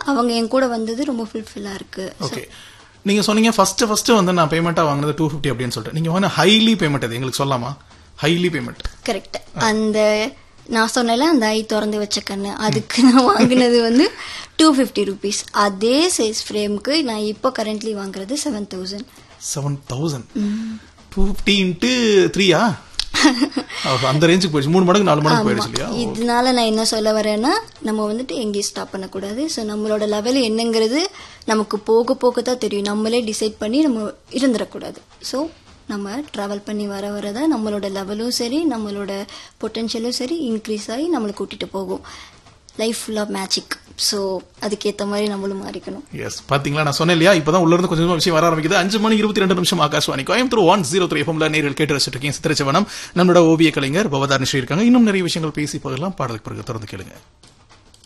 அவங்க என் கூட வந்தது ரொம்ப ஃபுல்ஃபில்லா இருக்கு ஓகே நீங்க சொன்னீங்க ஃபர்ஸ்ட் ஃபர்ஸ்ட் வந்து நான் பேமெண்டா வாங்கினது டூ ஃபிஃப்டி அப்படின்னு சொல்லிட்டு நீங்க வாங்கின ஹைலி பேமெண்ட் அது எங்களுக்கு சொல்லலாமா ஹைலி பேமெண்ட் கரெக்ட் அந்த நான் சொன்னேன்ல அந்த ஐ திறந்து வச்ச கண்ணு அதுக்கு நான் வாங்கினது வந்து டூ ஃபிஃப்டி ருபீஸ் அதே சைஸ் ஃப்ரேம்க்கு நான் இப்போ கரண்ட்லி வாங்குறது seven thousand seven thousand two fifty into த்ரீயா அந்த ரேஞ்சுக்கு போயிடுச்சு மூணு மடங்கு நாலு மடங்கு போயிடுச்சு இல்லையா இதனால நான் என்ன சொல்ல வரேன்னா நம்ம வந்துட்டு எங்கேயும் ஸ்டாப் பண்ணக்கூடாது ஸோ நம்மளோட லெவல் என்னங்கிறது நமக்கு போக போக தான் தெரியும் நம்மளே டிசைட் பண்ணி நம்ம இருந்துடக்கூடாது ஸோ நம்ம ட்ராவல் பண்ணி வர வரதான் நம்மளோட லெவலும் சரி நம்மளோட பொட்டென்ஷியலும் சரி இன்க்ரீஸ் ஆகி நம்மளை கூட்டிட்டு போகும் லைஃப் ஃபுல்லாக மேஜிக் ஸோ அதுக்கேற்ற மாதிரி நம்மளும் மாறிக்கணும் எஸ் பாத்தீங்களா நான் சொன்னேன் இல்லையா இப்பதான் உள்ள இருந்து கொஞ்சம் கொஞ்சமா விஷயம் வர ஆரம்பிக்குது அஞ்சு மணி இருபத்தி ரெண்டு நிமிஷம் Akashvani Coimbatore one zero three எஃப்எம்ல நேரில் கேட்டு ரசிச்சிட்டு இருக்கீங்க சித்திரச்சவனம் நம்மளோட ஓவிய கலைஞர் பவதார் நிஷி இருக்காங்க இன்னும் நிறைய விஷயங்கள் பேசி போகலாம் பாடலுக்கு பிறகு தொடர்ந்து கேளுங்க